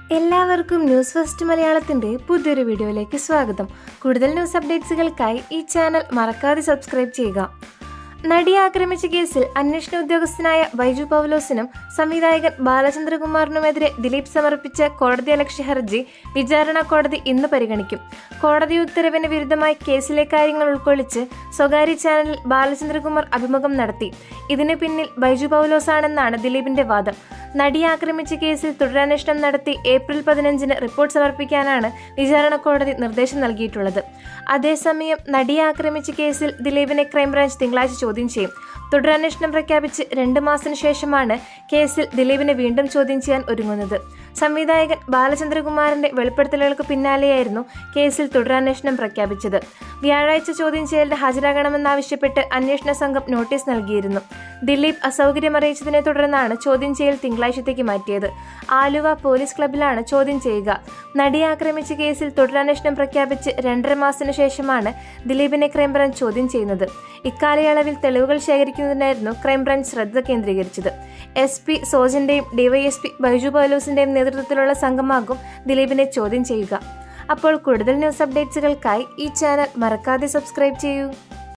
എല്ലാവർക്കും news first മലയാളത്തിന്റെ പുതിയൊരു വീഡിയോയിലേക്ക് സ്വാഗതം കൂടുതൽ ന്യൂസ് അപ്ഡേറ്റ്സുകൾക്കായി ഈ ചാനൽ മറക്കാതെ സബ്സ്ക്രൈബ് ചെയ്യുക നടിയെ ആക്രമിച്ച കേസിൽ അന്വേഷണ ഉദ്യോഗസ്ഥനായ ബൈജു പൗലോസിനും സംവിധായകൻ ബാലചന്ദ്രകുമാറിനുമെതിരെ ദിലീപ് സമർപ്പിച്ച കോടതിയലക്ഷ്യ ഹർജി വിചാരണ കോടതി ഇന്ന് പരിഗണിക്കും കോടതി ഉത്തരവിന് വിരുദ്ധമായി കേസിലെ കാര്യങ്ങൾ ഉൾക്കൊള്ളിച്ച് സ്വകാര്യ ചാനലിൽ ബാലചന്ദ്രകുമാർ അഭിമുഖം നടത്തി ഇതിന് പിന്നിൽ ബൈജു പൗലോസാണെന്നാണ് ദിലീപിന്റെ വാദം നടിയെ ആക്രമിച്ച കേസിൽ തുടരന്വേഷണം നടത്തി ഏപ്രിൽ പതിനഞ്ചിന് റിപ്പോർട്ട് സമർപ്പിക്കാനാണ് വിചാരണ കോടതി നിർദ്ദേശം നൽകിയിട്ടുള്ളത് അതേസമയം നടിയെ ആക്രമിച്ച കേസിൽ ദിലീപിനെ ക്രൈംബ്രാഞ്ച് തിങ്കളാഴ്ച ചോദ്യം ചെയ്യും തുടരന്വേഷണം പ്രഖ്യാപിച്ച് രണ്ട് മാസത്തിനു ശേഷമാണ് കേസിൽ ദിലീപിനെ വീണ്ടും ചോദ്യം ചെയ്യാൻ ഒരുങ്ങുന്നത് സംവിധായകൻ ബാലചന്ദ്രകുമാറിന്റെ വെളിപ്പെടുത്തലുകൾക്ക് പിന്നാലെയായിരുന്നു കേസിൽ തുടരന്വേഷണം പ്രഖ്യാപിച്ചത് വ്യാഴാഴ്ച ചോദ്യം ചെയ്യലിന് ഹാജരാകണമെന്നാവശ്യപ്പെട്ട് അന്വേഷണ സംഘം നോട്ടീസ് നൽകിയിരുന്നു ദിലീപ് അസൗകര്യം അറിയിച്ചതിനെ തുടർന്നാണ് ചോദ്യം ചെയ്യൽ തിങ്കളാഴ്ചത്തേക്ക് മാറ്റിയത് ആലുവ പോലീസ് ക്ലബിലാണ് ചോദ്യം ചെയ്യുക നടിയെ ആക്രമിച്ച കേസിൽ തുടരന്വേഷണം പ്രഖ്യാപിച്ച് രണ്ടര മാസത്തിനു ശേഷമാണ് ദിലീപിനെ ക്രൈംബ്രാഞ്ച് ചോദ്യം ചെയ്യുന്നത് ഇക്കാലയളവിൽ തെളിവുകൾ ശേഖരിക്കുന്നതിനായിരുന്നു ക്രൈംബ്രാഞ്ച് ശ്രദ്ധ കേന്ദ്രീകരിച്ചത് എസ് പി സോജന്റെയും ഡിവൈഎസ്പി ബൈജു പൗലോസിന്റെയും നേതൃത്വത്തിലുള്ള സംഘമാകും ദിലീപിനെ ചോദ്യം ചെയ്യുക അപ്പോൾ കൂടുതൽ ന്യൂസ് അപ്ഡേറ്റ്സുകൾക്കായി ഈ ചാനൽ മറക്കാതെ സബ്സ്ക്രൈബ് ചെയ്യൂ